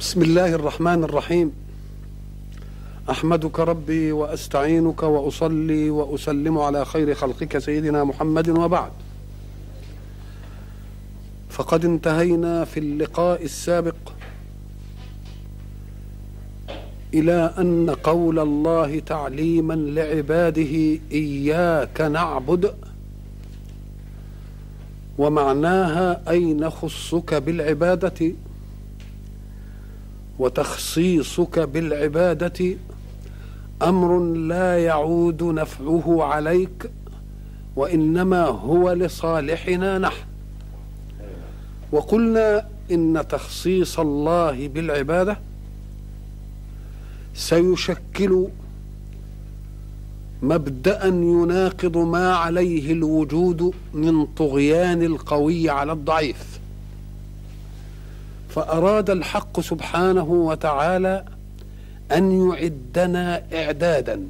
بسم الله الرحمن الرحيم احمدك ربي واستعينك واصلي واسلم على خير خلقك سيدنا محمد وبعد فقد انتهينا في اللقاء السابق الى ان قول الله تعليما لعباده اياك نعبد ومعناها اي نخصك بالعباده وتخصيصك بالعباده امر لا يعود نفعه عليك وانما هو لصالحنا نحن وقلنا ان تخصيص الله بالعباده سيشكل مبدا يناقض ما عليه الوجود من طغيان القوي على الضعيف فاراد الحق سبحانه وتعالى ان يعدنا اعدادا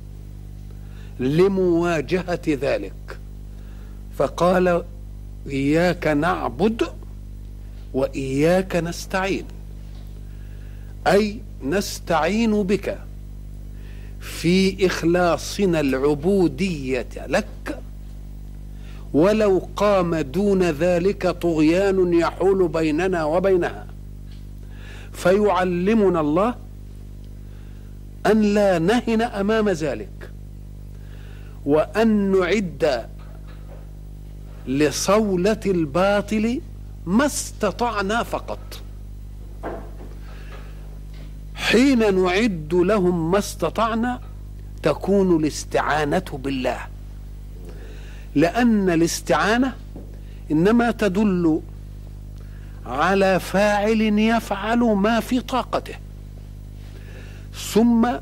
لمواجهه ذلك فقال اياك نعبد واياك نستعين اي نستعين بك في اخلاصنا العبوديه لك ولو قام دون ذلك طغيان يحول بيننا وبينها فيعلمنا الله ان لا نهن امام ذلك وان نعد لصوله الباطل ما استطعنا فقط حين نعد لهم ما استطعنا تكون الاستعانه بالله لان الاستعانه انما تدل على فاعل يفعل ما في طاقته ثم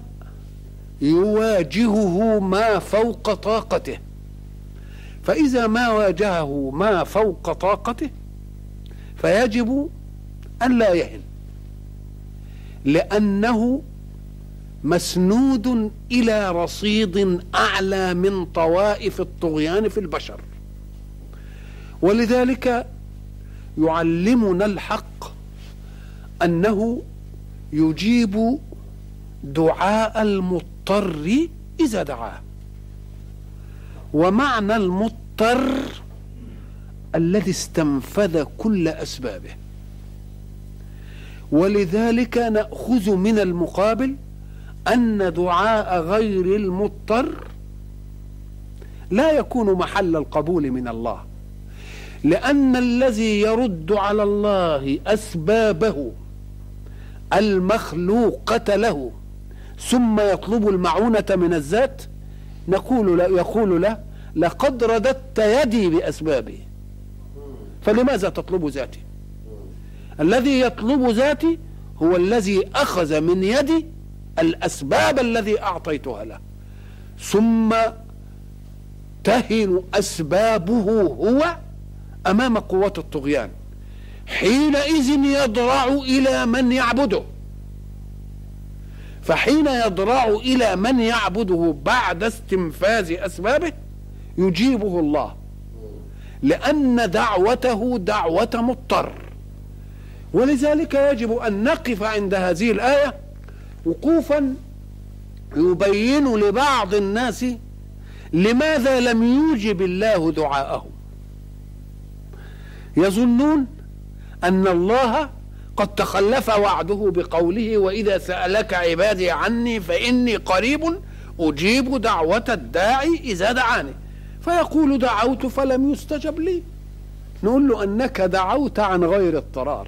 يواجهه ما فوق طاقته فاذا ما واجهه ما فوق طاقته فيجب ان لا يهن لانه مسنود الى رصيد اعلى من طوائف الطغيان في البشر ولذلك يعلمنا الحق انه يجيب دعاء المضطر اذا دعاه ومعنى المضطر الذي استنفذ كل اسبابه ولذلك ناخذ من المقابل ان دعاء غير المضطر لا يكون محل القبول من الله لان الذي يرد على الله اسبابه المخلوقه له ثم يطلب المعونه من الذات نقول له يقول له لقد رددت يدي باسبابي فلماذا تطلب ذاتي الذي يطلب ذاتي هو الذي اخذ من يدي الاسباب الذي اعطيتها له ثم تهن اسبابه هو امام قوه الطغيان حينئذ يضرع الى من يعبده فحين يضرع الى من يعبده بعد استنفاذ اسبابه يجيبه الله لان دعوته دعوه مضطر ولذلك يجب ان نقف عند هذه الايه وقوفا يبين لبعض الناس لماذا لم يوجب الله دعاءهم يظنون ان الله قد تخلف وعده بقوله واذا سالك عبادي عني فاني قريب اجيب دعوه الداعي اذا دعاني فيقول دعوت فلم يستجب لي نقول له انك دعوت عن غير اضطرار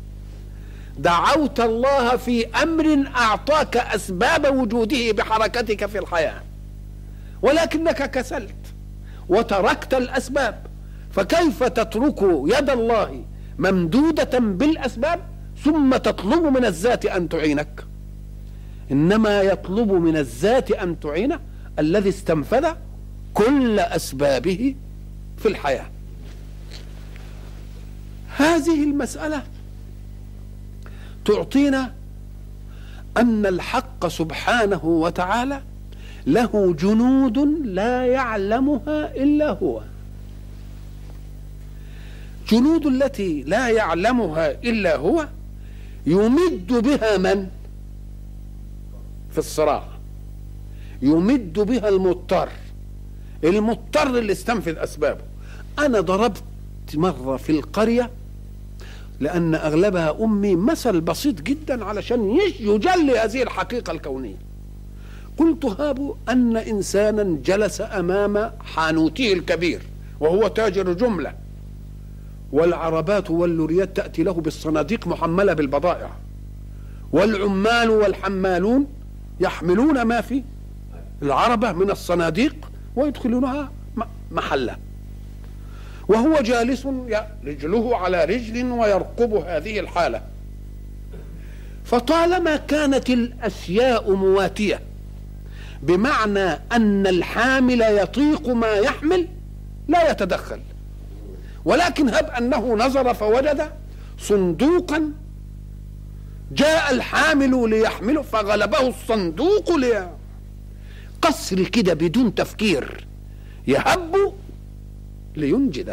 دعوت الله في امر اعطاك اسباب وجوده بحركتك في الحياه ولكنك كسلت وتركت الاسباب فكيف تترك يد الله ممدوده بالاسباب ثم تطلب من الذات ان تعينك انما يطلب من الذات ان تعينه الذي استنفذ كل اسبابه في الحياه هذه المساله تعطينا ان الحق سبحانه وتعالى له جنود لا يعلمها الا هو جنود التي لا يعلمها الا هو يمد بها من في الصراع يمد بها المضطر المضطر اللي استنفذ اسبابه انا ضربت مره في القريه لان اغلبها امي مثل بسيط جدا علشان يجلي هذه الحقيقه الكونيه قلت هابوا ان انسانا جلس امام حانوته الكبير وهو تاجر جمله والعربات واللوريات تاتي له بالصناديق محمله بالبضائع والعمال والحمالون يحملون ما في العربه من الصناديق ويدخلونها محله وهو جالس رجله على رجل ويرقب هذه الحاله فطالما كانت الاشياء مواتيه بمعنى ان الحامل يطيق ما يحمل لا يتدخل ولكن هب انه نظر فوجد صندوقا جاء الحامل ليحمله فغلبه الصندوق لي قصر كده بدون تفكير يهب لينجده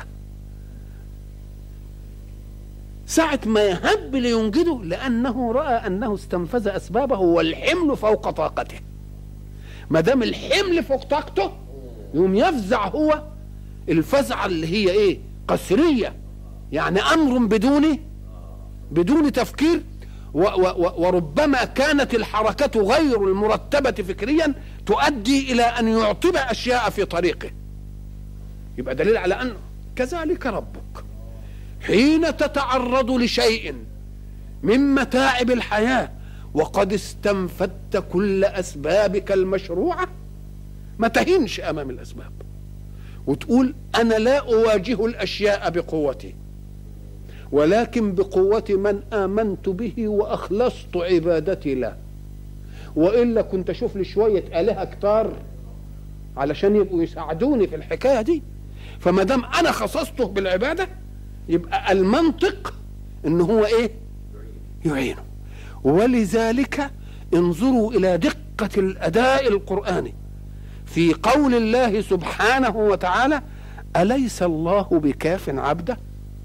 ساعة ما يهب لينجده لأنه رأى أنه استنفذ أسبابه والحمل فوق طاقته ما دام الحمل فوق طاقته يوم يفزع هو الفزعة اللي هي إيه قسرية يعني أمر بدون بدون تفكير و و وربما كانت الحركة غير المرتبة فكريا تؤدي إلى أن يعطب أشياء في طريقه يبقى دليل على أنه كذلك ربك حين تتعرض لشيء من متاعب الحياة وقد استنفدت كل أسبابك المشروعة ما تهينش أمام الأسباب وتقول أنا لا أواجه الأشياء بقوتي ولكن بقوة من آمنت به وأخلصت عبادتي له وإلا كنت أشوف لي شوية آلهة كتار علشان يبقوا يساعدوني في الحكاية دي فما دام أنا خصصته بالعبادة يبقى المنطق إن هو إيه يعينه ولذلك انظروا إلى دقة الأداء القرآني في قول الله سبحانه وتعالى أليس الله بكاف عبده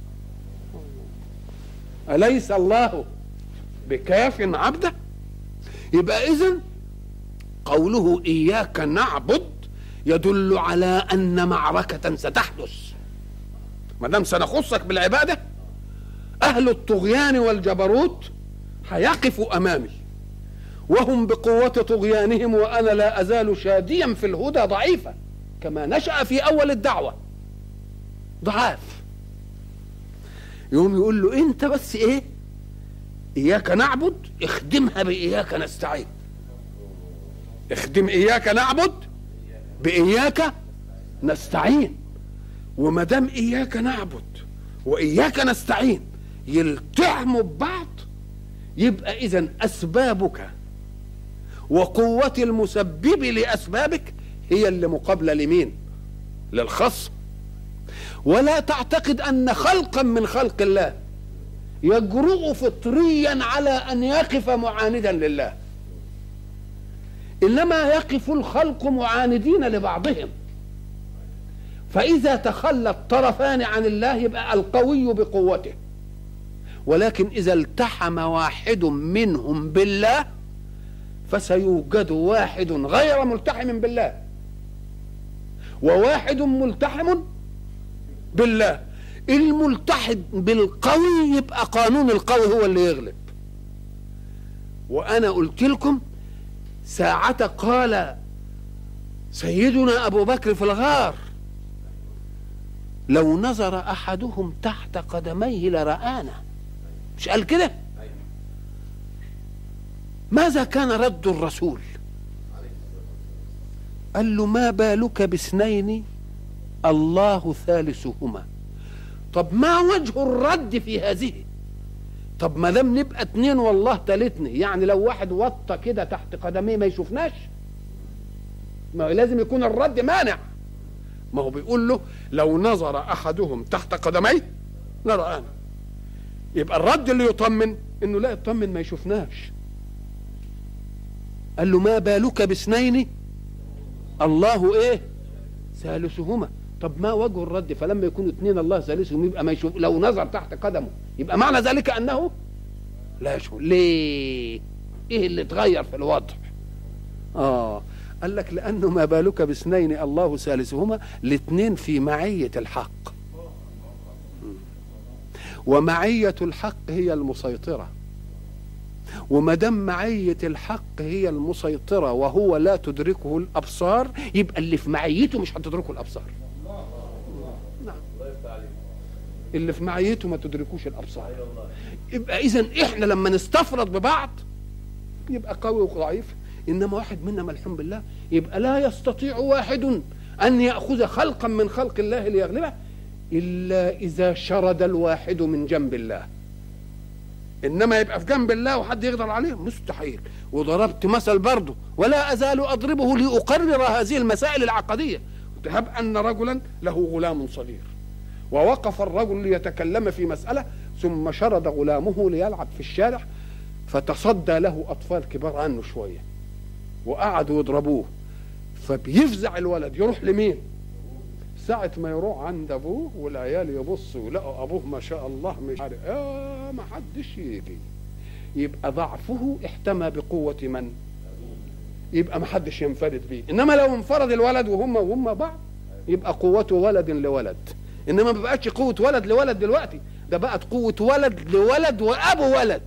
أليس الله بكاف عبده يبقى إذن قوله إياك نعبد يدل على أن معركة ستحدث ما دام سنخصك بالعبادة أهل الطغيان والجبروت هيقفوا أمامي وهم بقوة طغيانهم وأنا لا أزال شاديا في الهدى ضعيفا كما نشأ في أول الدعوة ضعاف يقوم يقول له أنت بس إيه إياك نعبد اخدمها بإياك نستعين اخدم إياك نعبد بإياك نستعين وما دام إياك نعبد وإياك نستعين يلتحموا ببعض يبقى إذا أسبابك وقوة المسبب لأسبابك هي اللي مقابلة لمين للخصم ولا تعتقد أن خلقا من خلق الله يجرؤ فطريا على أن يقف معاندا لله إنما يقف الخلق معاندين لبعضهم فإذا تخلى الطرفان عن الله يبقى القوي بقوته ولكن إذا التحم واحد منهم بالله فسيوجد واحد غير ملتحم بالله وواحد ملتحم بالله الملتحد بالقوي يبقى قانون القوي هو اللي يغلب وانا قلت لكم ساعة قال سيدنا ابو بكر في الغار لو نظر احدهم تحت قدميه لرآنا مش قال كده ماذا كان رد الرسول قال له ما بالك باثنين الله ثالثهما طب ما وجه الرد في هذه طب ما دام نبقى اتنين والله تالتني يعني لو واحد وطى كده تحت قدميه ما يشوفناش ما لازم يكون الرد مانع ما هو بيقول له لو نظر احدهم تحت قدميه لرآنا يبقى الرد اللي يطمن انه لا يطمن ما يشوفناش قال له ما بالك باثنين الله ايه ثالثهما طب ما وجه الرد فلما يكونوا اثنين الله ثالثهم يبقى ما يشوف لو نظر تحت قدمه يبقى معنى ذلك انه لا يشعرون ليه ايه اللي اتغير في الوضع اه قال لك لانه ما بالك باثنين الله ثالثهما الاثنين في معيه الحق ومعيه الحق هي المسيطره وما دام معيه الحق هي المسيطره وهو لا تدركه الابصار يبقى اللي في معيته مش هتدركه الابصار نعم اللي في معيته ما تدركوش الابصار يبقى اذا احنا لما نستفرد ببعض يبقى قوي وضعيف انما واحد منا ملحوم بالله يبقى لا يستطيع واحد ان ياخذ خلقا من خلق الله ليغلبه الا اذا شرد الواحد من جنب الله انما يبقى في جنب الله وحد يقدر عليه مستحيل وضربت مثل برضه ولا ازال اضربه لاقرر هذه المسائل العقديه تهب ان رجلا له غلام صغير ووقف الرجل ليتكلم في مساله ثم شرد غلامه ليلعب في الشارع فتصدى له اطفال كبار عنه شويه وقعدوا يضربوه فبيفزع الولد يروح لمين ساعة ما يروح عند أبوه والعيال يبصوا يلاقوا أبوه ما شاء الله مش عارف آه ما حدش يجي يبقى ضعفه احتمى بقوة من؟ يبقى ما حدش ينفرد بيه إنما لو انفرد الولد وهم وهم بعض يبقى قوته ولد لولد إنما ما بقتش قوة ولد لولد دلوقتي ده بقت قوة ولد لولد وأبو ولد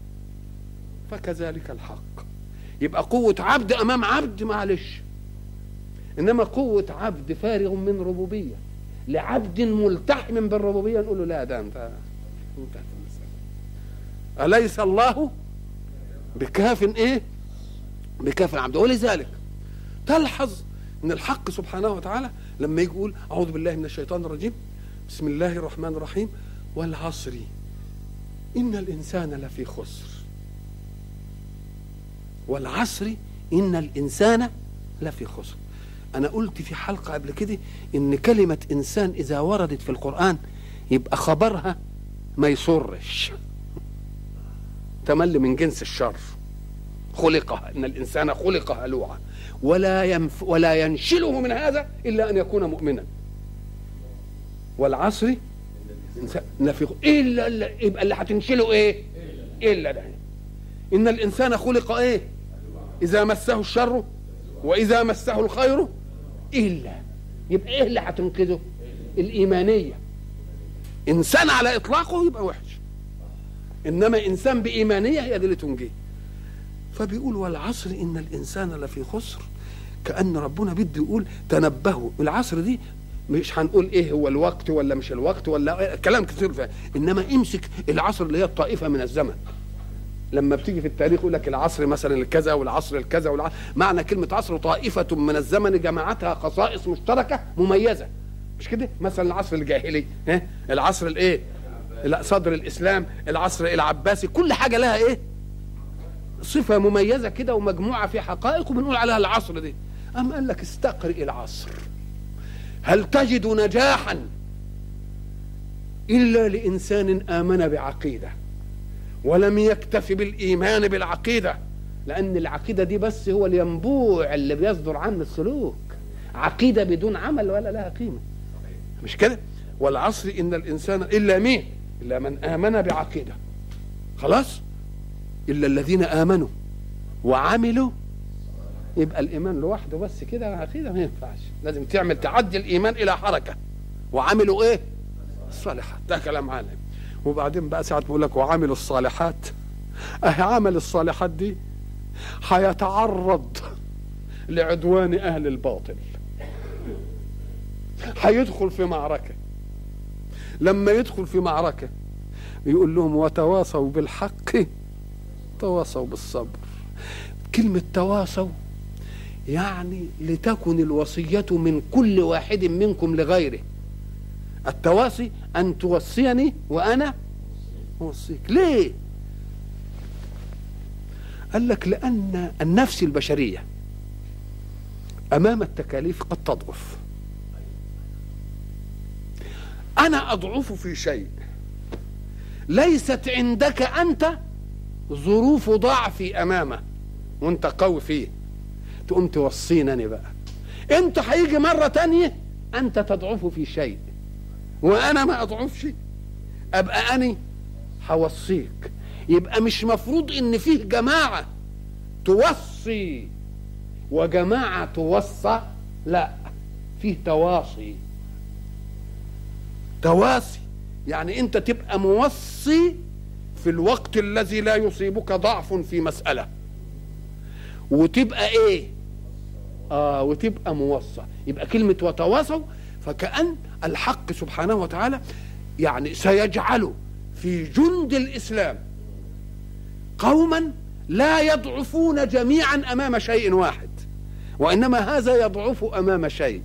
فكذلك الحق يبقى قوة عبد أمام عبد معلش إنما قوة عبد فارغ من ربوبية لعبد ملتحم بالربوبية نقول له لا ده أنت انتهت المسألة أليس الله بكاف إيه؟ بكاف العبد ولذلك تلحظ أن الحق سبحانه وتعالى لما يجي يقول أعوذ بالله من الشيطان الرجيم بسم الله الرحمن الرحيم والعصر إن الإنسان لفي خسر والعصر إن الإنسان لفي خسر أنا قلت في حلقة قبل كده إن كلمة إنسان إذا وردت في القرآن يبقى خبرها ما يسرش تمل من جنس الشر خلق إن الإنسان خلق هلوعا ولا ينف ولا ينشله من هذا إلا أن يكون مؤمنا والعصر نفي إلا, إلا يبقى اللي هتنشله إيه؟ إلا ده إن الإنسان خلق إيه؟ إذا مسه الشر وإذا مسه الخير إلا يبقى إيه اللي هتنقذه؟ الإيمانية إنسان على إطلاقه يبقى وحش إنما إنسان بإيمانية هي دي اللي تنجيه فبيقول والعصر إن الإنسان لفي خسر كأن ربنا بده يقول تنبهوا العصر دي مش هنقول ايه هو الوقت ولا مش الوقت ولا كلام كتير فيه انما امسك العصر اللي هي الطائفه من الزمن لما بتيجي في التاريخ يقول لك العصر مثلا الكذا والعصر الكذا والعصر معنى كلمه عصر طائفه من الزمن جمعتها خصائص مشتركه مميزه مش كده مثلا العصر الجاهلي ها العصر الايه لا صدر الاسلام العصر العباسي كل حاجه لها ايه صفه مميزه كده ومجموعه في حقائق وبنقول عليها العصر دي أم قال لك استقرئ العصر هل تجد نجاحا إلا لإنسان آمن بعقيدة ولم يكتف بالإيمان بالعقيدة لأن العقيدة دي بس هو الينبوع اللي بيصدر عنه السلوك عقيدة بدون عمل ولا لها قيمة مش كده والعصر إن الإنسان إلا مين إلا من آمن بعقيدة خلاص إلا الذين آمنوا وعملوا يبقى الايمان لوحده بس كده عقيده ما ينفعش لازم تعمل تعدي الايمان الى حركه وعملوا ايه الصالحات ده كلام عالم وبعدين بقى ساعات بيقول لك وعملوا الصالحات اهي عمل الصالحات دي هيتعرض لعدوان اهل الباطل هيدخل في معركه لما يدخل في معركه يقول لهم وتواصوا بالحق تواصوا بالصبر كلمه تواصوا يعني لتكن الوصية من كل واحد منكم لغيره التواصي أن توصيني وأنا أوصيك ليه قال لك لأن النفس البشرية أمام التكاليف قد تضعف أنا أضعف في شيء ليست عندك أنت ظروف ضعفي أمامه وأنت قوي فيه تقوم توصيني بقى انت هيجي مرة تانية انت تضعف في شيء وانا ما اضعفش ابقى اني هوصيك يبقى مش مفروض ان فيه جماعة توصي وجماعة توصى لا فيه تواصي تواصي يعني انت تبقى موصي في الوقت الذي لا يصيبك ضعف في مسألة وتبقى ايه اه وتبقى موصى يبقى كلمة وتواصوا فكأن الحق سبحانه وتعالى يعني سيجعل في جند الإسلام قوما لا يضعفون جميعا أمام شيء واحد وإنما هذا يضعف أمام شيء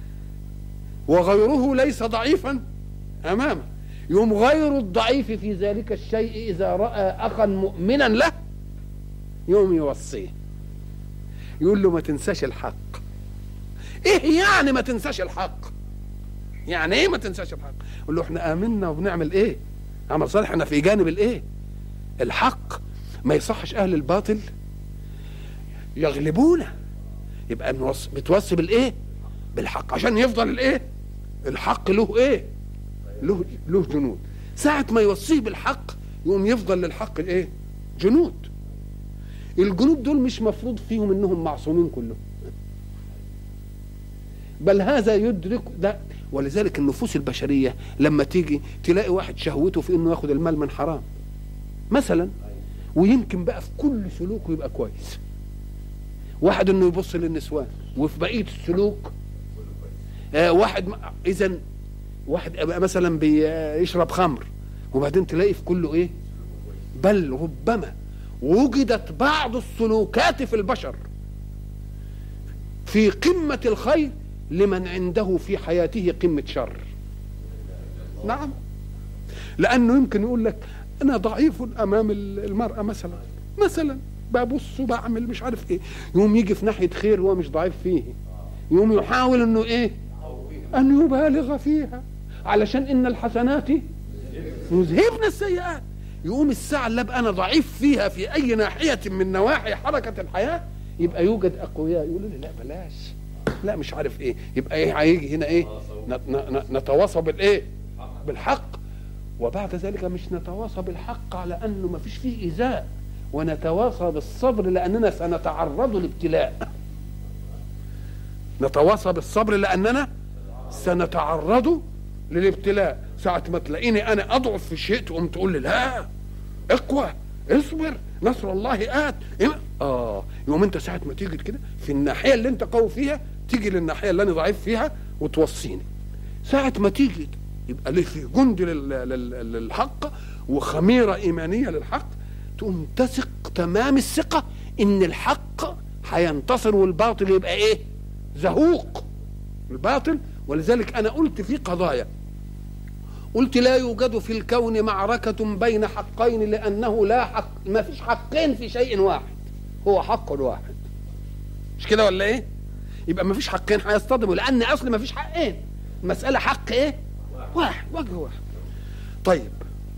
وغيره ليس ضعيفا أمامه يوم غير الضعيف في ذلك الشيء إذا رأى أخا مؤمنا له يوم يوصيه يقول له ما تنساش الحق ايه يعني ما تنساش الحق يعني ايه ما تنساش الحق يقول له احنا امنا وبنعمل ايه عمل صالح احنا في جانب الايه الحق ما يصحش اهل الباطل يغلبونا يبقى بتوصي بالايه بالحق عشان يفضل الايه الحق له ايه له له جنود ساعة ما يوصيه بالحق يقوم يفضل للحق الايه جنود الجنود دول مش مفروض فيهم انهم معصومين كلهم بل هذا يدرك ده ولذلك النفوس البشريه لما تيجي تلاقي واحد شهوته في انه ياخد المال من حرام مثلا ويمكن بقى في كل سلوكه يبقى كويس واحد انه يبص للنسوان وفي بقيه السلوك آه واحد اذا واحد مثلا بيشرب خمر وبعدين تلاقي في كله ايه بل ربما وجدت بعض السلوكات في البشر في قمة الخير لمن عنده في حياته قمة شر نعم لأنه يمكن يقول لك أنا ضعيف أمام المرأة مثلا مثلا ببص وبعمل مش عارف ايه يوم يجي في ناحية خير هو مش ضعيف فيه يوم يحاول انه ايه ان يبالغ فيها علشان ان الحسنات يذهبن السيئات يقوم الساعة اللي ابقى انا ضعيف فيها في اي ناحية من نواحي حركة الحياة يبقى يوجد اقوياء يقولوا لي لا بلاش لا مش عارف ايه يبقى ايه هيجي هنا ايه نتواصى بالايه بالحق وبعد ذلك مش نتواصى بالحق على انه ما فيش فيه ايذاء ونتواصى بالصبر لاننا سنتعرض لابتلاء نتواصى بالصبر لاننا سنتعرض للابتلاء ساعة ما تلاقيني أنا أضعف في شيء تقوم تقول لي لا اقوى اصبر نصر الله آت آه يوم أنت ساعة ما تيجي كده في الناحية اللي أنت قوي فيها تيجي للناحية اللي أنا ضعيف فيها وتوصيني ساعة ما تيجي يبقى ليه في جند للحق وخميرة إيمانية للحق تقوم تثق تمام الثقة إن الحق هينتصر والباطل يبقى إيه؟ زهوق الباطل ولذلك أنا قلت في قضايا قلت لا يوجد في الكون معركة بين حقين لأنه لا حق ما فيش حقين في شيء واحد هو حق واحد مش كده ولا ايه يبقى ما فيش حقين هيصطدموا لأن أصل ما فيش حقين المسألة حق ايه واحد وجه واحد طيب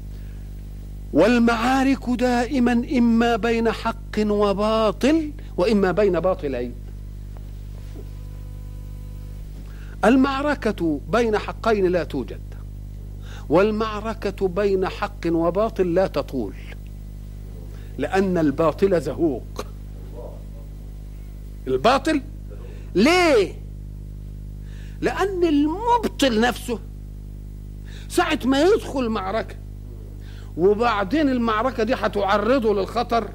والمعارك دائما إما بين حق وباطل وإما بين باطلين المعركة بين حقين لا توجد والمعركة بين حق وباطل لا تطول لأن الباطل زهوق الباطل ليه لأن المبطل نفسه ساعة ما يدخل معركة وبعدين المعركة دي هتعرضه للخطر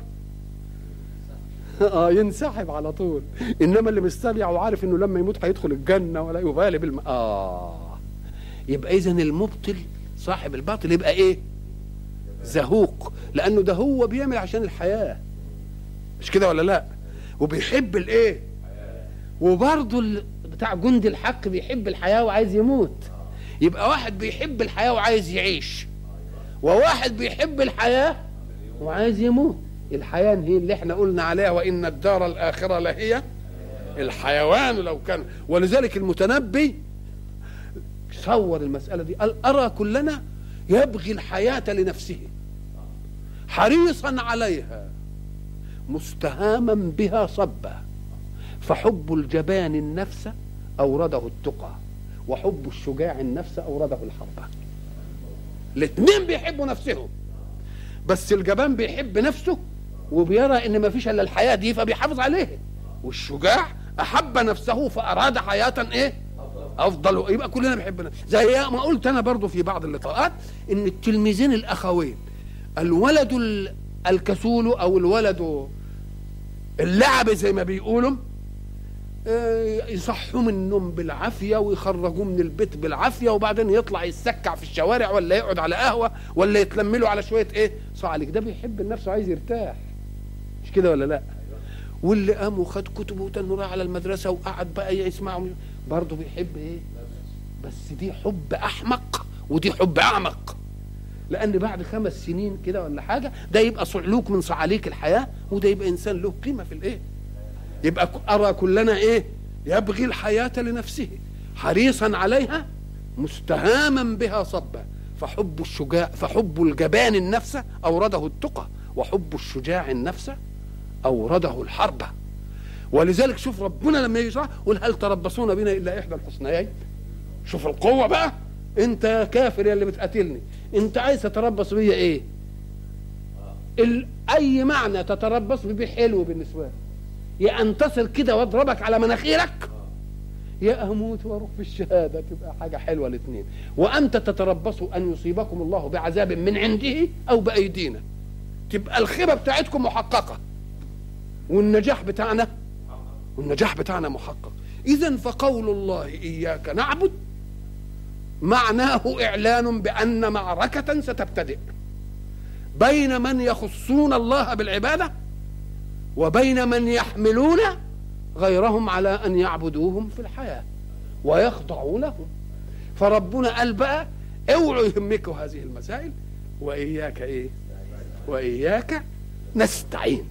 اه ينسحب على طول انما اللي مستبيع وعارف انه لما يموت هيدخل الجنه ولا يبالي بالم اه يبقى اذا المبطل صاحب الباطل يبقى ايه زهوق لانه ده هو بيعمل عشان الحياه مش كده ولا لا وبيحب الايه وبرضه بتاع جند الحق بيحب الحياه وعايز يموت يبقى واحد بيحب الحياه وعايز يعيش وواحد بيحب الحياه وعايز يموت الحياه هي اللي احنا قلنا عليها وان الدار الاخره لهي الحيوان لو كان ولذلك المتنبي صور المسألة دي قال أرى كلنا يبغي الحياة لنفسه حريصا عليها مستهاما بها صبا فحب الجبان النفس أورده التقى وحب الشجاع النفس أورده الحرب الاثنين بيحبوا نفسهم بس الجبان بيحب نفسه وبيرى ان ما فيش الا الحياه دي فبيحافظ عليها والشجاع احب نفسه فاراد حياه ايه افضل يبقى كلنا بنحب زي ما قلت انا برضو في بعض اللقاءات ان التلميذين الاخوين الولد الكسول او الولد اللعب زي ما بيقولوا آه، يصحوا من النوم بالعافيه ويخرجوه من البيت بالعافيه وبعدين يطلع يتسكع في الشوارع ولا يقعد على قهوه ولا يتلملوا على شويه ايه صعلك ده بيحب النفس وعايز يرتاح مش كده ولا لا واللي قام وخد كتبه وتنور على المدرسه وقعد بقى يسمع برضه بيحب ايه بس دي حب احمق ودي حب اعمق لان بعد خمس سنين كده ولا حاجه ده يبقى صعلوك من صعاليك الحياه وده يبقى انسان له قيمه في الايه يبقى ارى كلنا ايه يبغي الحياه لنفسه حريصا عليها مستهاما بها صبا فحب الشجاع فحب الجبان النفس اورده التقى وحب الشجاع النفس اورده الحرب ولذلك شوف ربنا لما يجي قل هل تربصون بنا الا احدى الحسنيين شوف القوه بقى انت يا كافر يا اللي بتقاتلني انت عايز تتربص بيا ايه ال... اي معنى تتربص بيه حلو بالنسبه لي يا انتصر كده واضربك على مناخيرك يا اموت واروح في الشهاده تبقى حاجه حلوه الاثنين وانت تتربصوا ان يصيبكم الله بعذاب من عنده او بايدينا تبقى الخيبه بتاعتكم محققه والنجاح بتاعنا والنجاح بتاعنا محقق اذا فقول الله اياك نعبد معناه اعلان بان معركه ستبتدئ بين من يخصون الله بالعباده وبين من يحملون غيرهم على ان يعبدوهم في الحياه ويخضعوا لهم فربنا قال بقى اوعوا يهمكوا هذه المسائل واياك ايه واياك نستعين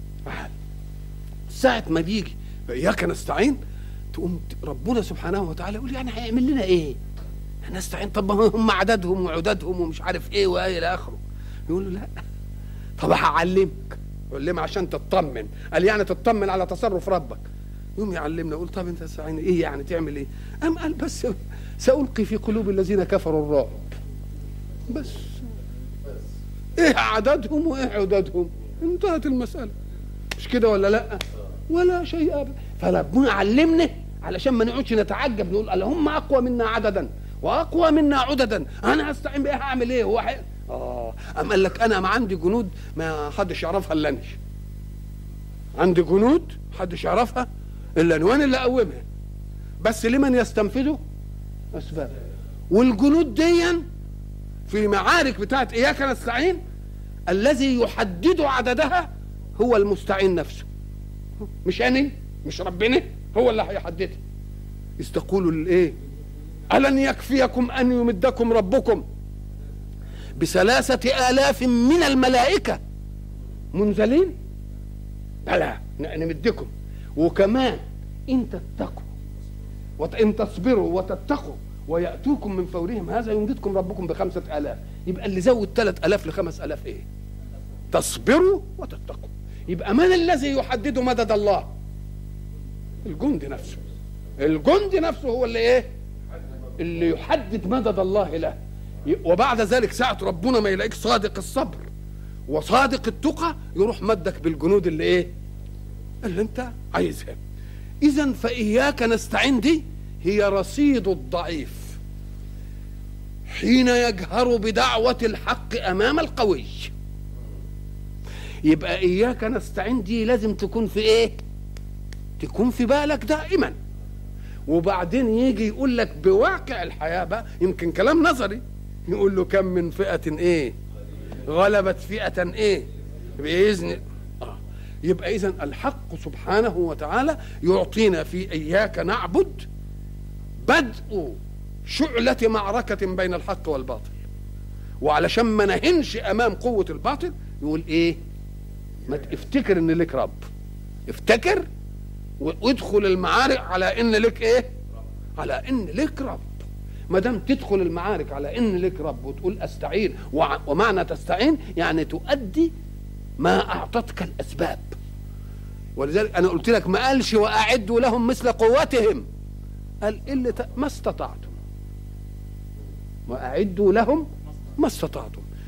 ساعة ما بيجي إياك نستعين تقوم ربنا سبحانه وتعالى يقول يعني هيعمل لنا إيه؟ نستعين طب هم عددهم وعددهم ومش عارف إيه وإلى آخره يقول له لا طب هعلمك علمها عشان تطمن قال يعني تطمن على تصرف ربك يقوم يعلمنا يقول طب انت استعين ايه يعني تعمل ايه ام قال بس سالقي في قلوب الذين كفروا الرعب بس ايه عددهم وايه عددهم انتهت المساله مش كده ولا لا ولا شيء ابدا فربنا علمنا علشان ما نقعدش نتعجب نقول الله هم اقوى منا عددا واقوى منا عددا انا هستعين بايه هعمل ايه هو حي... اه ام قال لك انا ما عندي جنود ما حدش يعرفها الا انا عندي جنود حدش يعرفها الا انا وانا اللي اقومها بس لمن يستنفذوا اسباب والجنود دي في معارك بتاعت اياك نستعين الذي يحدد عددها هو المستعين نفسه مش أنا مش ربنا هو اللي هيحددها استقولوا الايه ألن يكفيكم أن يمدكم ربكم بثلاثة آلاف من الملائكة منزلين بلى نمدكم وكمان إن تتقوا وإن تصبروا وتتقوا ويأتوكم من فورهم هذا يمددكم ربكم بخمسة آلاف يبقى اللي زود ثلاث آلاف لخمس آلاف إيه تصبروا وتتقوا يبقى من الذي يحدد مدد الله الجند نفسه الجند نفسه هو اللي ايه اللي يحدد مدد الله له وبعد ذلك ساعة ربنا ما يلاقيك صادق الصبر وصادق التقى يروح مدك بالجنود اللي ايه اللي انت عايزها اذا فاياك نستعين دي هي رصيد الضعيف حين يجهر بدعوة الحق امام القوي يبقى اياك نستعين دي لازم تكون في ايه تكون في بالك دائما وبعدين يجي يقول لك بواقع الحياه بقى يمكن كلام نظري يقول له كم من فئه ايه غلبت فئه ايه باذن آه. يبقى اذا الحق سبحانه وتعالى يعطينا في اياك نعبد بدء شعلة معركة بين الحق والباطل وعلشان ما نهنش امام قوة الباطل يقول ايه ما افتكر ان لك رب افتكر وادخل المعارك على ان لك ايه على ان لك رب ما دام تدخل المعارك على ان لك رب وتقول استعين ومعنى تستعين يعني تؤدي ما اعطتك الاسباب ولذلك انا قلت لك ما قالش واعدوا لهم مثل قوتهم قال إلا ما استطعتم واعدوا لهم ما استطعتم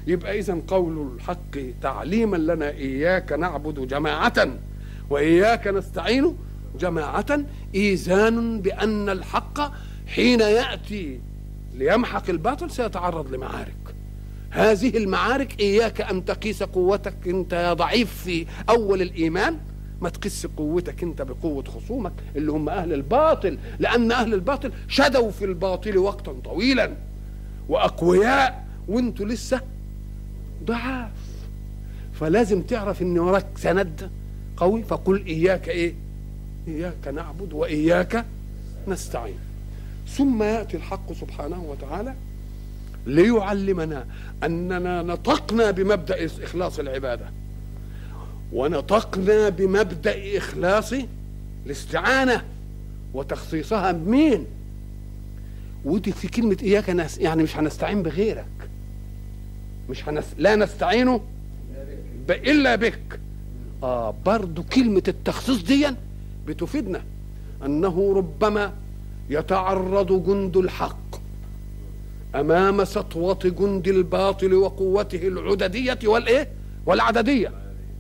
يبقى اذا قول الحق تعليما لنا اياك نعبد جماعه واياك نستعين جماعه ايذان بان الحق حين ياتي ليمحق الباطل سيتعرض لمعارك هذه المعارك اياك ان تقيس قوتك انت يا ضعيف في اول الايمان ما تقيس قوتك انت بقوه خصومك اللي هم اهل الباطل لان اهل الباطل شدوا في الباطل وقتا طويلا واقوياء وانتوا لسه ضعاف فلازم تعرف ان وراك سند قوي فقل اياك ايه اياك نعبد واياك نستعين ثم ياتي الحق سبحانه وتعالى ليعلمنا اننا نطقنا بمبدا اخلاص العباده ونطقنا بمبدا اخلاص الاستعانه وتخصيصها بمين ودي في كلمه اياك ناس يعني مش هنستعين بغيرك مش هنس... لا نستعين ب... الا بك اه برضو كلمه التخصيص دي بتفيدنا انه ربما يتعرض جند الحق امام سطوه جند الباطل وقوته العدديه والايه والعدديه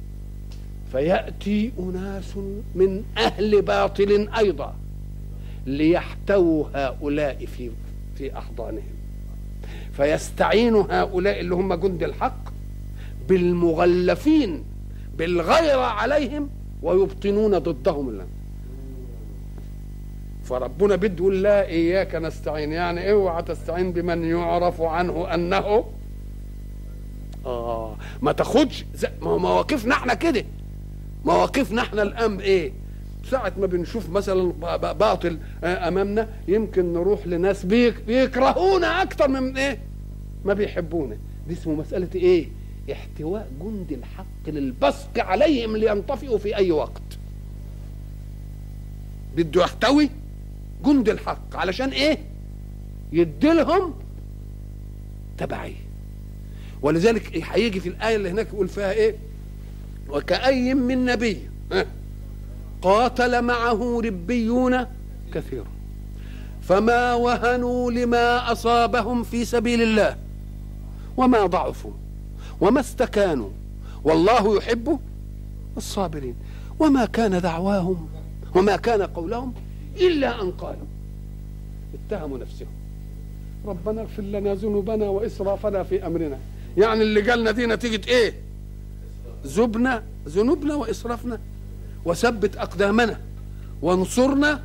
فياتي اناس من اهل باطل ايضا ليحتووا هؤلاء في في احضانهم فيستعين هؤلاء اللي هم جند الحق بالمغلفين بالغيرة عليهم ويبطنون ضدهم الله فربنا بده يقول لا اياك نستعين يعني اوعى تستعين بمن يعرف عنه انه اه ما تاخدش مواقفنا احنا كده مواقفنا احنا الان ايه ساعة ما بنشوف مثلا باطل امامنا يمكن نروح لناس بيكرهونا اكتر من ايه ما بيحبونا دي اسمه مسألة ايه احتواء جند الحق للبصق عليهم لينطفئوا في اي وقت بده يحتوي جند الحق علشان ايه يديلهم تبعيه ولذلك هيجي في الايه اللي هناك يقول فيها ايه وكأي من نبي قاتل معه ربيون كثير فما وهنوا لما اصابهم في سبيل الله وما ضعفوا وما استكانوا والله يحب الصابرين وما كان دعواهم وما كان قولهم إلا أن قالوا اتهموا نفسهم ربنا اغفر لنا ذنوبنا وإسرافنا في أمرنا يعني اللي قالنا دي نتيجة إيه ذبنا ذنوبنا وإسرافنا وثبت أقدامنا وانصرنا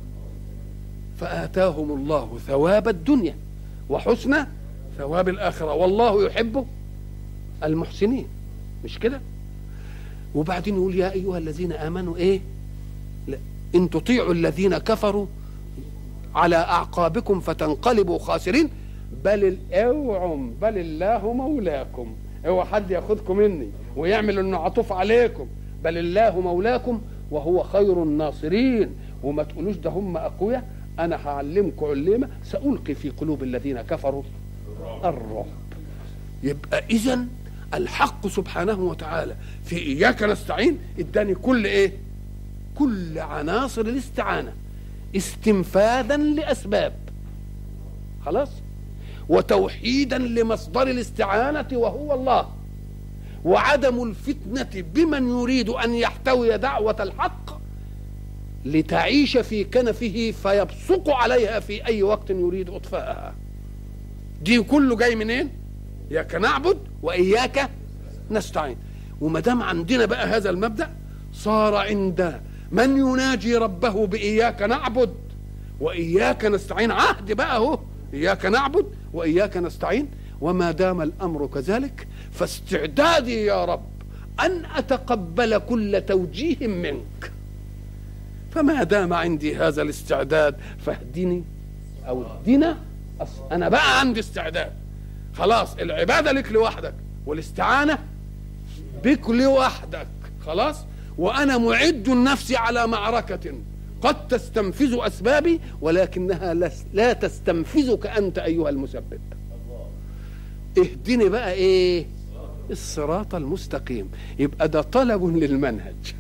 فآتاهم الله ثواب الدنيا وحسن ثواب الآخرة والله يحب المحسنين مش كده وبعدين يقول يا أيها الذين آمنوا إيه لا إن تطيعوا الذين كفروا على أعقابكم فتنقلبوا خاسرين بل اوعوا بل الله مولاكم اوعى حد ياخذكم مني ويعمل انه عطوف عليكم بل الله مولاكم وهو خير الناصرين وما تقولوش ده هم اقوياء انا هعلمكم علمه سالقي في قلوب الذين كفروا الرعب يبقى اذا الحق سبحانه وتعالى في اياك نستعين اداني كل ايه كل عناصر الاستعانه استنفاذا لاسباب خلاص وتوحيدا لمصدر الاستعانه وهو الله وعدم الفتنه بمن يريد ان يحتوي دعوه الحق لتعيش في كنفه فيبصق عليها في اي وقت يريد اطفاءها دي كله جاي منين اياك نعبد واياك نستعين وما دام عندنا بقى هذا المبدا صار عند من يناجي ربه باياك نعبد واياك نستعين عهد بقى اهو اياك نعبد واياك نستعين وما دام الامر كذلك فاستعدادي يا رب ان اتقبل كل توجيه منك فما دام عندي هذا الاستعداد فاهدني او اهدنا انا بقى عندي استعداد خلاص العباده لك لوحدك والاستعانه بك لوحدك خلاص وانا معد نفسي على معركه قد تستنفذ اسبابي ولكنها لا تستنفذك انت ايها المسبب اهدني بقى ايه الصراط المستقيم يبقى ده طلب للمنهج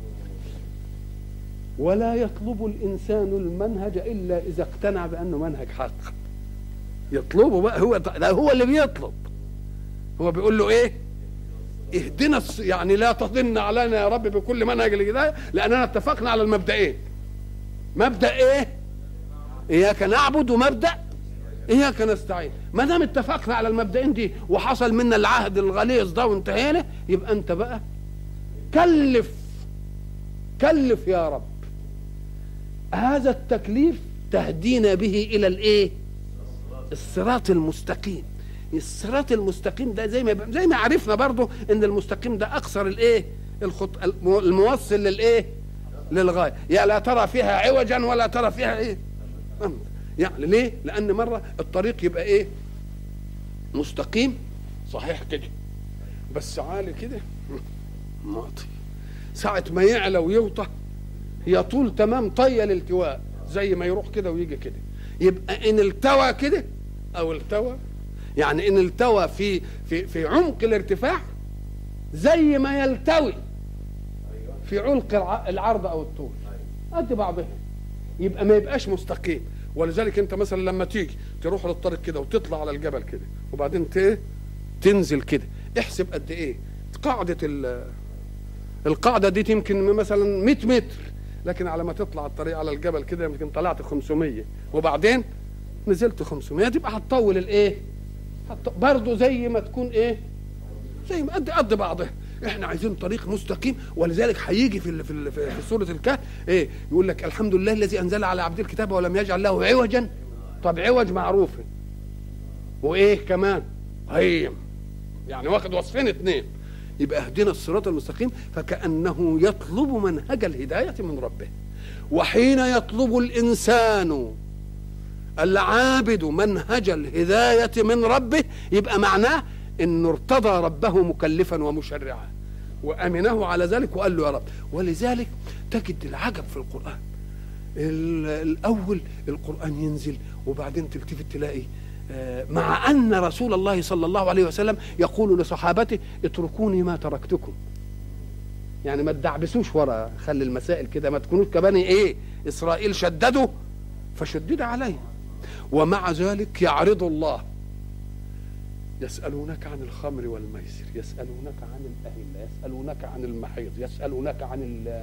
ولا يطلب الانسان المنهج الا اذا اقتنع بانه منهج حق يطلبه بقى هو ده هو اللي بيطلب هو بيقول له ايه اهدنا الص... يعني لا تضن علينا يا رب بكل منهج الهدايه لاننا اتفقنا على المبدئين مبدا ايه اياك نعبد ومبدا اياك نستعين ما دام اتفقنا على المبدئين دي وحصل منا العهد الغليظ ده وانتهينا يبقى انت بقى كلف كلف يا رب هذا التكليف تهدينا به الى الايه الصراط المستقيم الصراط المستقيم ده زي ما زي ما عرفنا برضو ان المستقيم ده اقصر الايه الخط الموصل للايه للغايه يا لا ترى فيها عوجا ولا ترى فيها ايه يعني ليه لان مره الطريق يبقى ايه مستقيم صحيح كده بس عالي كده معطي ساعة ما يعلى ويوطى يطول تمام طي الالتواء زي ما يروح كده ويجي كده يبقى ان التوى كده او التوى يعني ان التوى في في في عمق الارتفاع زي ما يلتوي في عمق العرض او الطول قد بعضها يبقى ما يبقاش مستقيم ولذلك انت مثلا لما تيجي تروح للطريق كده وتطلع على الجبل كده وبعدين تنزل كده احسب قد ايه قاعده القاعده دي يمكن مثلا 100 متر لكن على ما تطلع الطريق على الجبل كده يمكن طلعت 500 وبعدين نزلت 500 تبقى هتطول الايه برضه زي ما تكون ايه زي ما قد قد بعضها احنا عايزين طريق مستقيم ولذلك هيجي في في في سوره الكهف ايه يقول لك الحمد لله الذي انزل على عبد الكتاب ولم يجعل له عوجا طب عوج معروف وايه كمان هيم يعني واخد وصفين اثنين يبقى اهدنا الصراط المستقيم فكانه يطلب منهج الهدايه من ربه وحين يطلب الانسان العابد منهج الهدايه من ربه يبقى معناه انه ارتضى ربه مكلفا ومشرعا وامنه على ذلك وقال له يا رب ولذلك تجد العجب في القران الاول القران ينزل وبعدين تلتفت تلاقي مع ان رسول الله صلى الله عليه وسلم يقول لصحابته اتركوني ما تركتكم يعني ما تدعبسوش ورا خلي المسائل كده ما تكونوش كبني ايه اسرائيل شددوا فشدد عليهم ومع ذلك يعرض الله يسألونك عن الخمر والميسر يسألونك عن الأهلة يسألونك عن المحيض يسألونك عن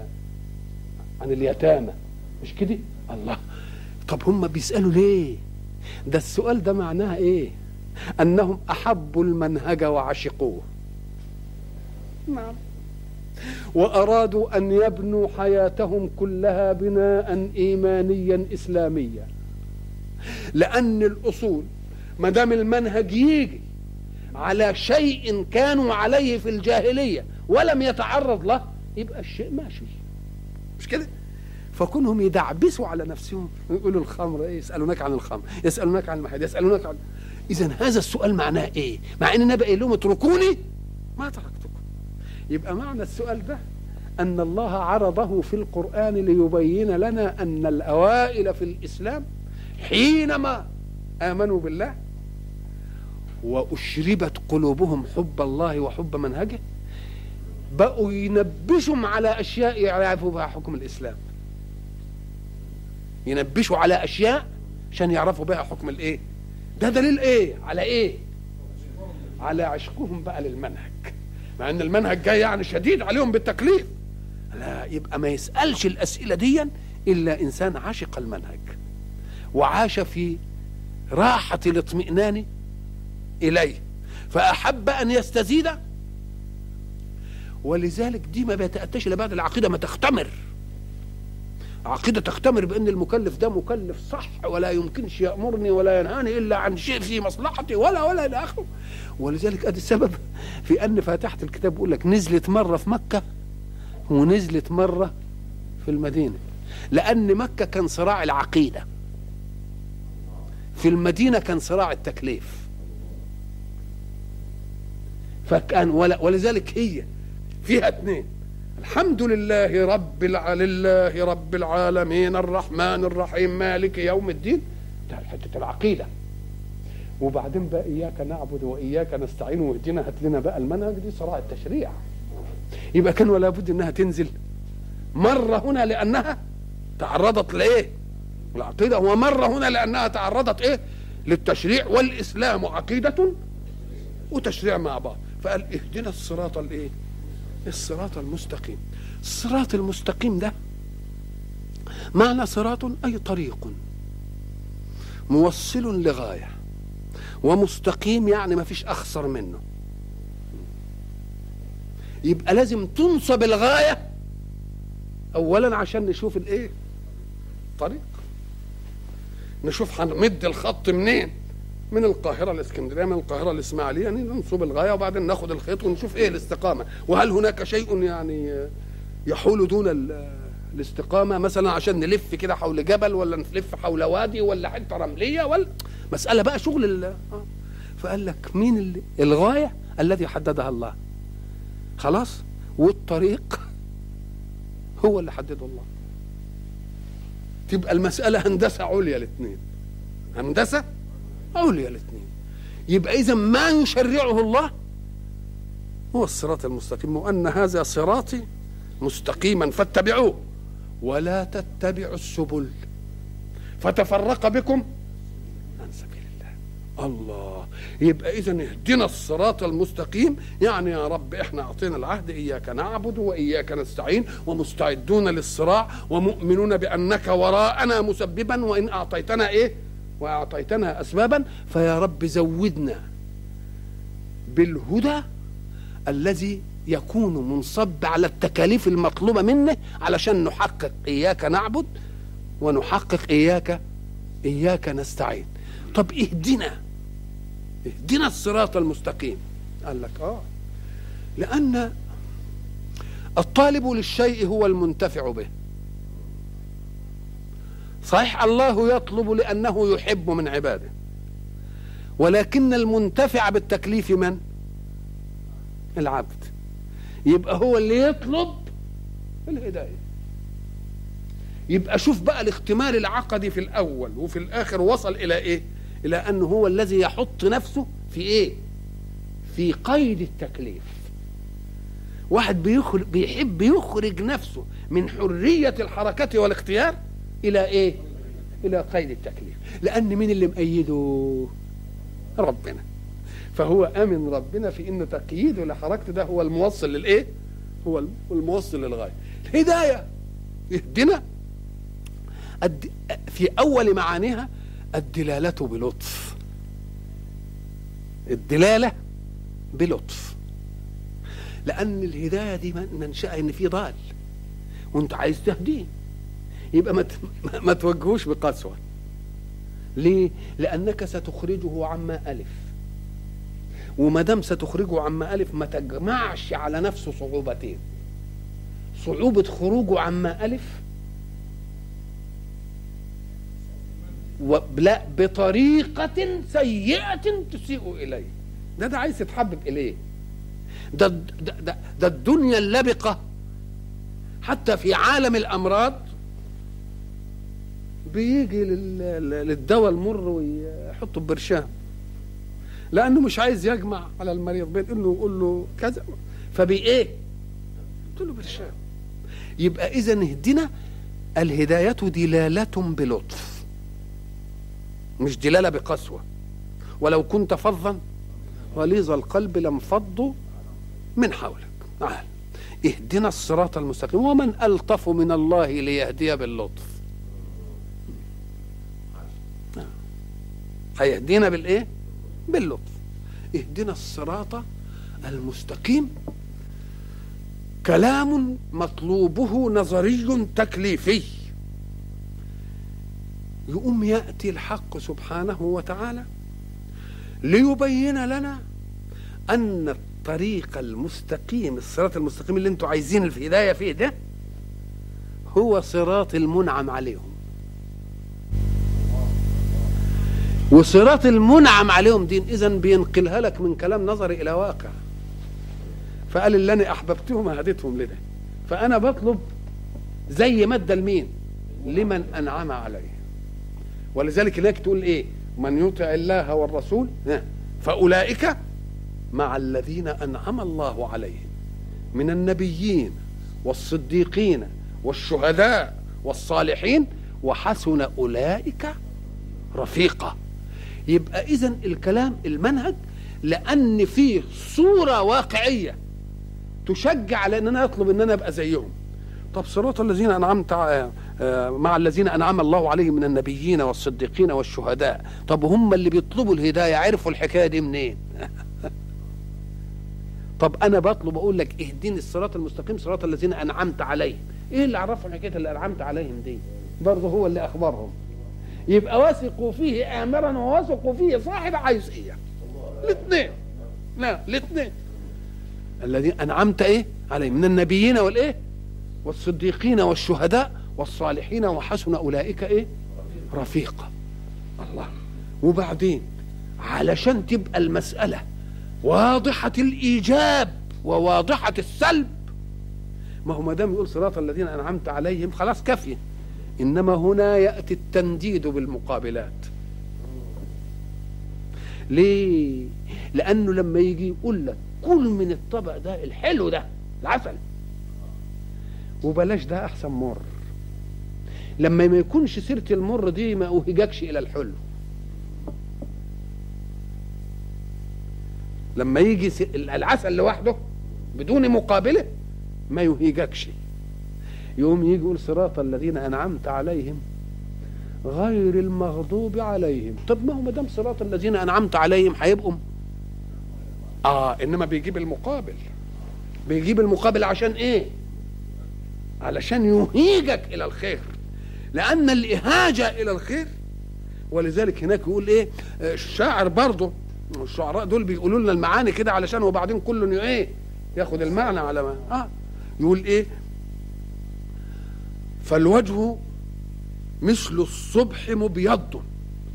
عن اليتامى مش كده الله طب هم بيسألوا ليه ده السؤال ده معناه ايه انهم احبوا المنهج وعشقوه نعم وارادوا ان يبنوا حياتهم كلها بناء ايمانيا اسلاميا لان الاصول ما دام المنهج يجي على شيء كانوا عليه في الجاهليه ولم يتعرض له يبقى الشيء ماشي مش كده فكونهم يدعبسوا على نفسهم يقولوا الخمر ايه يسالونك عن الخمر يسالونك عن المحيط يسالونك عن اذا هذا السؤال معناه ايه مع ان النبي قال لهم اتركوني ما تركتكم يبقى معنى السؤال ده ان الله عرضه في القران ليبين لنا ان الاوائل في الاسلام حينما امنوا بالله واشربت قلوبهم حب الله وحب منهجه بقوا ينبشوا على اشياء يعرفوا بها حكم الاسلام ينبشوا على اشياء عشان يعرفوا بها حكم الايه ده دليل ايه على ايه على عشقهم بقى للمنهج مع ان المنهج جاي يعني شديد عليهم بالتكليف لا يبقى ما يسالش الاسئله دي الا انسان عشق المنهج وعاش في راحه الاطمئنان اليه فاحب ان يستزيد ولذلك دي ما بيتاتاش الا بعد العقيده ما تختمر عقيدة تختمر بأن المكلف ده مكلف صح ولا يمكنش يأمرني ولا ينهاني إلا عن شيء في مصلحتي ولا ولا إلى آخره ولذلك أدي السبب في أن فاتحة الكتاب بيقول لك نزلت مرة في مكة ونزلت مرة في المدينة لأن مكة كان صراع العقيدة في المدينة كان صراع التكليف فكان ولذلك هي فيها اثنين الحمد لله رب الع... لله رب العالمين الرحمن الرحيم مالك يوم الدين ده حته العقيده وبعدين بقى اياك نعبد واياك نستعين واهدنا هات لنا بقى المنهج دي صراع التشريع يبقى كان ولا بد انها تنزل مره هنا لانها تعرضت لايه العقيده ومره هنا لانها تعرضت ايه للتشريع والاسلام عقيده وتشريع مع بعض فقال اهدنا الصراط الايه الصراط المستقيم الصراط المستقيم ده معنى صراط اي طريق موصل لغايه ومستقيم يعني ما فيش اخسر منه يبقى لازم تنصب الغايه اولا عشان نشوف الايه طريق نشوف هنمد الخط منين من القاهرة الإسكندرية من القاهرة الإسماعيلية يعني ننصب الغاية وبعدين ناخد الخيط ونشوف إيه الاستقامة وهل هناك شيء يعني يحول دون الاستقامة مثلا عشان نلف كده حول جبل ولا نلف حول وادي ولا حتة رملية ولا مسألة بقى شغل ال... آه. فقال لك مين اللي... الغاية الذي حددها الله خلاص والطريق هو اللي حدده الله تبقى المسألة هندسة عليا الاثنين هندسة عليا الاثنين يبقى إذا ما يشرعه الله هو الصراط المستقيم وأن هذا صراطي مستقيما فاتبعوه ولا تتبعوا السبل فتفرق بكم عن سبيل الله الله يبقى اذا اهدنا الصراط المستقيم يعني يا رب احنا اعطينا العهد اياك نعبد واياك نستعين ومستعدون للصراع ومؤمنون بانك وراءنا مسببا وان اعطيتنا ايه واعطيتنا اسبابا فيا رب زودنا بالهدى الذي يكون منصب على التكاليف المطلوبة منه علشان نحقق إياك نعبد ونحقق إياك إياك نستعين طب اهدنا اهدنا الصراط المستقيم قال لك آه لأن الطالب للشيء هو المنتفع به صحيح الله يطلب لأنه يحب من عباده ولكن المنتفع بالتكليف من العبد يبقى هو اللي يطلب الهدايه يبقى شوف بقى الاختمال العقدي في الاول وفي الاخر وصل الى ايه الى انه هو الذي يحط نفسه في ايه في قيد التكليف واحد بيخرج بيحب يخرج نفسه من حريه الحركه والاختيار الى ايه الى قيد التكليف لان مين اللي مأيده ربنا فهو امن ربنا في ان تقييده لحركته ده هو الموصل للايه هو الموصل للغايه الهدايه اهدنا في اول معانيها الدلاله بلطف الدلاله بلطف لان الهدايه دي منشأ ان في ضال وانت عايز تهديه يبقى ما ما توجهوش بقسوه ليه لانك ستخرجه عما الف وما دام ستخرجه عما ألف ما تجمعش على نفسه صعوبتين صعوبة خروجه عما ألف لا بطريقة سيئة تسيء إليه ده ده عايز يتحبب إليه ده, ده, ده, ده الدنيا اللبقة حتى في عالم الأمراض بيجي للدواء المر ويحطه ببرشام لانه مش عايز يجمع على المريض بين انه يقول له كذا فبايه قلت له برشام يبقى اذا اهدنا الهدايه دلاله بلطف مش دلاله بقسوه ولو كنت فظا غليظ القلب لانفضوا من حولك تعال اهدنا الصراط المستقيم ومن الطف من الله ليهدي باللطف هيهدينا بالايه باللطف اهدنا الصراط المستقيم كلام مطلوبه نظري تكليفي يقوم ياتي الحق سبحانه وتعالى ليبين لنا ان الطريق المستقيم الصراط المستقيم اللي انتم عايزين الهدايه فيه ده هو صراط المنعم عليهم وصراط المنعم عليهم دين اذا بينقلها لك من كلام نظري الى واقع فقال اللي انا احببتهم هديتهم لده فانا بطلب زي مادة لمين لمن انعم عليه ولذلك هناك تقول ايه من يطع الله والرسول فاولئك مع الذين انعم الله عليهم من النبيين والصديقين والشهداء والصالحين وحسن اولئك رفيقا يبقى اذا الكلام المنهج لان فيه صوره واقعيه تشجع على ان انا اطلب ان انا ابقى زيهم طب صراط الذين انعمت مع الذين انعم الله عليهم من النبيين والصديقين والشهداء طب هم اللي بيطلبوا الهدايه عرفوا الحكايه دي منين طب انا بطلب اقول لك اهدني الصراط المستقيم صراط الذين انعمت عليهم ايه اللي عرفهم حكايه اللي انعمت عليهم دي برضه هو اللي اخبرهم يبقى وثقوا فيه امرا ووثقوا فيه صاحب عايزيه الاثنين لا الاثنين الذين انعمت ايه عليهم من النبيين والايه والصديقين والشهداء والصالحين وحسن اولئك ايه رفيقا الله وبعدين علشان تبقى المساله واضحه الايجاب وواضحه السلب ما هو ما دام يقول صراط الذين انعمت عليهم خلاص كافيه انما هنا ياتي التنديد بالمقابلات ليه لانه لما يجي يقول لك كل من الطبق ده الحلو ده العسل وبلاش ده احسن مر لما ما يكونش سيره المر دي ما اوهجكش الى الحلو لما يجي العسل لوحده بدون مقابله ما يهيجكش يقوم يجي يقول صراط الذين انعمت عليهم غير المغضوب عليهم طب ما هو ما دام صراط الذين انعمت عليهم هيبقوا اه انما بيجيب المقابل بيجيب المقابل عشان ايه علشان يهيجك الى الخير لان الاهاجه الى الخير ولذلك هناك يقول ايه الشاعر برضه الشعراء دول بيقولوا لنا المعاني كده علشان وبعدين كل ايه ياخد المعنى على ما اه يقول ايه فالوجه مثل الصبح مبيض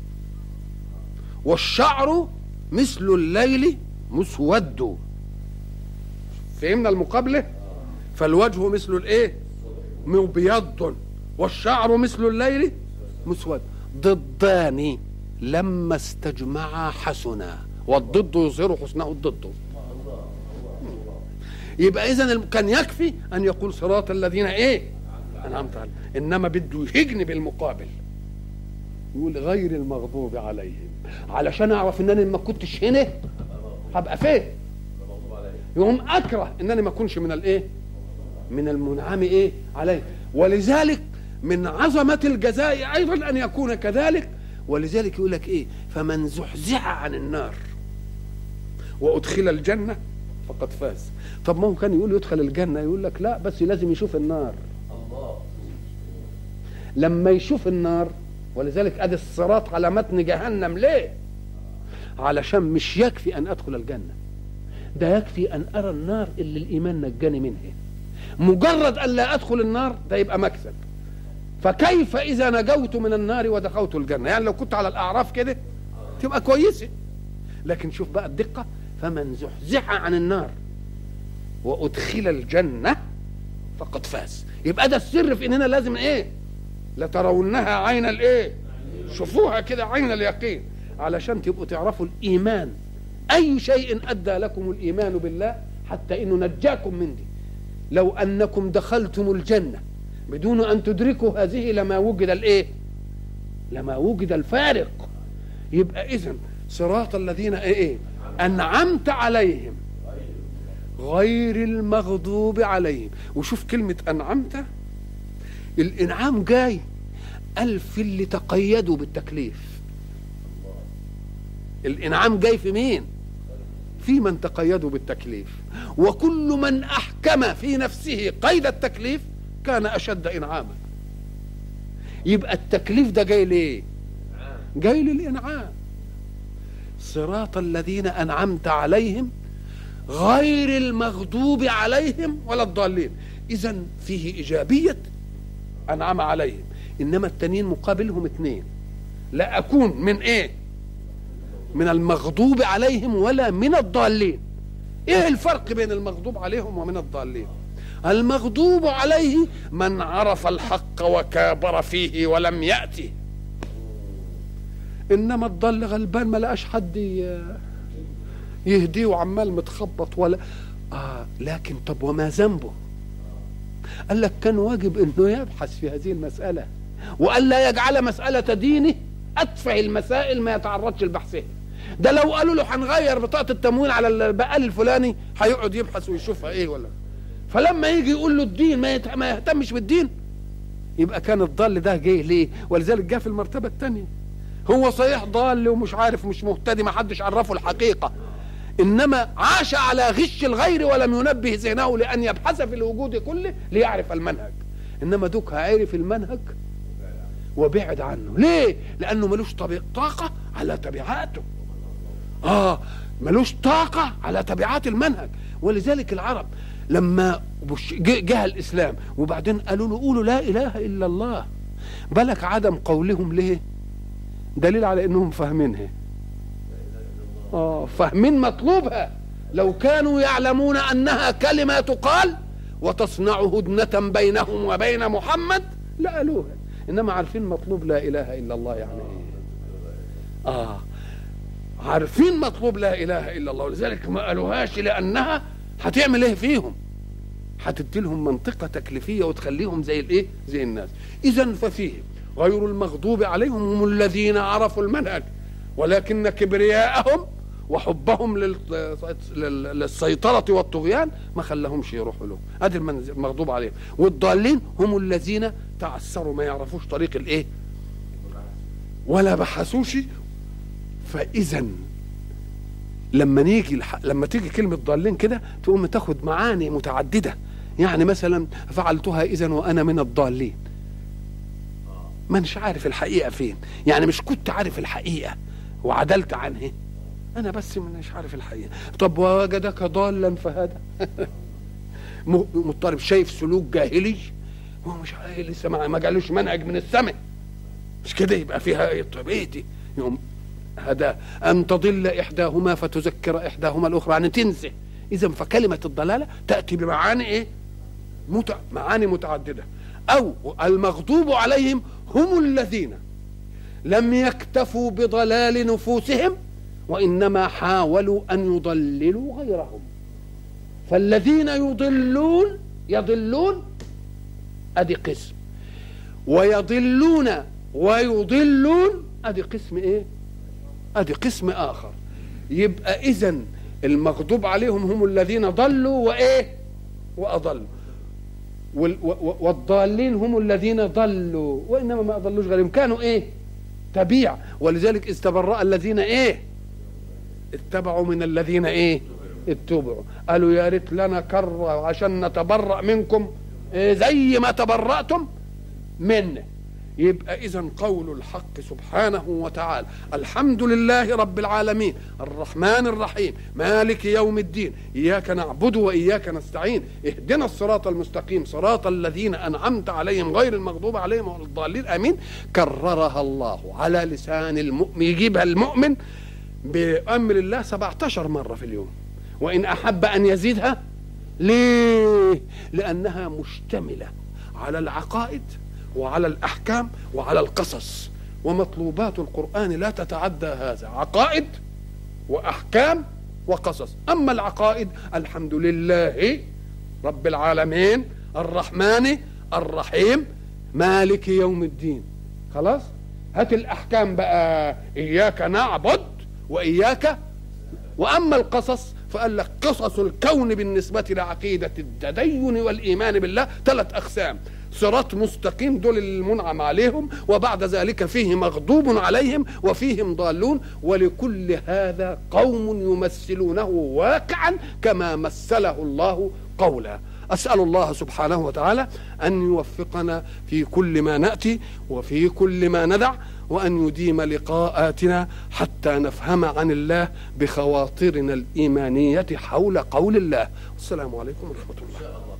والشعر مثل الليل مسود فهمنا المقابلة فالوجه مثل الايه مبيض والشعر مثل الليل مسود ضدان لما استجمعا حسنا والضد يظهر حسنه الضد يبقى اذا كان يكفي ان يقول صراط الذين ايه انعمت عليهم انما بده يهجني بالمقابل يقول غير المغضوب عليهم علشان اعرف ان انا ما كنتش هنا هبقى فين يقوم اكره ان انا ما اكونش من الايه من المنعم ايه عليه ولذلك من عظمه الجزاء ايضا ان يكون كذلك ولذلك يقول لك ايه فمن زحزح عن النار وادخل الجنه فقد فاز طب ما هو كان يقول يدخل الجنه يقول لك لا بس لازم يشوف النار الله لما يشوف النار ولذلك ادي الصراط على متن جهنم ليه علشان مش يكفي ان ادخل الجنه ده يكفي ان ارى النار اللي الايمان نجاني منها مجرد ان لا ادخل النار ده يبقى مكسب فكيف اذا نجوت من النار ودخلت الجنه يعني لو كنت على الاعراف كده تبقى كويسه لكن شوف بقى الدقه فمن زحزح عن النار وادخل الجنه فقد فاز يبقى ده السر في اننا لازم ايه لترونها عين الايه شوفوها كده عين اليقين علشان تبقوا تعرفوا الايمان اي شيء ادى لكم الايمان بالله حتى انه نجاكم من دي لو انكم دخلتم الجنه بدون ان تدركوا هذه لما وجد الايه لما وجد الفارق يبقى اذا صراط الذين ايه انعمت عليهم غير المغضوب عليهم وشوف كلمة أنعمت الإنعام جاي قال في اللي تقيدوا بالتكليف الإنعام جاي في مين في من تقيدوا بالتكليف وكل من أحكم في نفسه قيد التكليف كان أشد إنعاما يبقى التكليف ده جاي ليه جاي للإنعام صراط الذين أنعمت عليهم غير المغضوب عليهم ولا الضالين اذا فيه ايجابيه انعم عليهم انما التانيين مقابلهم اثنين لا اكون من ايه من المغضوب عليهم ولا من الضالين ايه الفرق بين المغضوب عليهم ومن الضالين المغضوب عليه من عرف الحق وكابر فيه ولم يأتي انما الضال غلبان ما لقاش حد يهديه وعمال متخبط ولا آه لكن طب وما ذنبه قال لك كان واجب انه يبحث في هذه المسألة وأن لا يجعل مسألة دينه أتفه المسائل ما يتعرضش لبحثها ده لو قالوا له هنغير بطاقه التموين على البقال الفلاني هيقعد يبحث ويشوفها ايه ولا فلما يجي يقول له الدين ما, يت... ما يهتمش بالدين يبقى كان الضال ده جه ليه ولذلك جه في المرتبه الثانيه هو صحيح ضال ومش عارف مش مهتدي ما حدش عرفه الحقيقه انما عاش على غش الغير ولم ينبه ذهنه لان يبحث في الوجود كله ليعرف المنهج انما دوك عرف المنهج وبعد عنه ليه لانه ملوش طبيعة طاقه على تبعاته اه ملوش طاقه على تبعات المنهج ولذلك العرب لما جه الاسلام وبعدين قالوا له قولوا لا اله الا الله بالك عدم قولهم ليه دليل على انهم فاهمينها اه فاهمين مطلوبها لو كانوا يعلمون انها كلمه تقال وتصنع هدنه بينهم وبين محمد لقالوها انما عارفين مطلوب لا اله الا الله يعني ايه اه عارفين مطلوب لا اله الا الله ولذلك ما قالوهاش لانها هتعمل ايه فيهم هتدي لهم منطقه تكليفيه وتخليهم زي الايه زي الناس اذا ففيهم غير المغضوب عليهم هم الذين عرفوا المنهج ولكن كبرياءهم وحبهم للسيطرة والطغيان ما خلاهمش يروحوا له ادي المغضوب عليهم والضالين هم الذين تعثروا ما يعرفوش طريق الايه ولا بحثوش فاذا لما نيجي الح... لما تيجي كلمه ضالين كده تقوم تاخد معاني متعدده يعني مثلا فعلتها اذا وانا من الضالين ما مش عارف الحقيقه فين يعني مش كنت عارف الحقيقه وعدلت عنها انا بس مش عارف الحقيقه طب وجدك ضالا فهدى مضطرب شايف سلوك جاهلي هو مش عارف لسه ما جالوش منهج من السماء مش كده يبقى فيها طب ايه دي يوم هذا ان تضل احداهما فتذكر احداهما الاخرى يعني تنسى اذا فكلمه الضلاله تاتي بمعاني ايه متع... معاني متعدده او المغضوب عليهم هم الذين لم يكتفوا بضلال نفوسهم وانما حاولوا ان يضللوا غيرهم فالذين يضلون يضلون ادي قسم ويضلون ويضلون ادي قسم ايه ادي قسم اخر يبقى اذا المغضوب عليهم هم الذين ضلوا وايه واضلوا والضالين هم الذين ضلوا وانما ما اضلوش غيرهم كانوا ايه تبيع ولذلك استبرأ الذين ايه اتبعوا من الذين ايه اتبعوا قالوا يا ريت لنا كرة عشان نتبرأ منكم إيه زي ما تبرأتم منه يبقى اذا قول الحق سبحانه وتعالى الحمد لله رب العالمين الرحمن الرحيم مالك يوم الدين اياك نعبد واياك نستعين اهدنا الصراط المستقيم صراط الذين انعمت عليهم غير المغضوب عليهم ولا الضالين امين كررها الله على لسان المؤمن يجيبها المؤمن بامر الله 17 مره في اليوم وان احب ان يزيدها ليه لانها مشتمله على العقائد وعلى الأحكام وعلى القصص ومطلوبات القرآن لا تتعدى هذا عقائد وأحكام وقصص أما العقائد الحمد لله رب العالمين الرحمن الرحيم مالك يوم الدين خلاص هات الأحكام بقى إياك نعبد وإياك وأما القصص فقال لك قصص الكون بالنسبة لعقيدة التدين والإيمان بالله ثلاث أقسام صراط مستقيم دول المنعم عليهم وبعد ذلك فيه مغضوب عليهم وفيهم ضالون ولكل هذا قوم يمثلونه واقعا كما مثله الله قولا اسال الله سبحانه وتعالى ان يوفقنا في كل ما ناتي وفي كل ما ندع وان يديم لقاءاتنا حتى نفهم عن الله بخواطرنا الايمانيه حول قول الله السلام عليكم ورحمه الله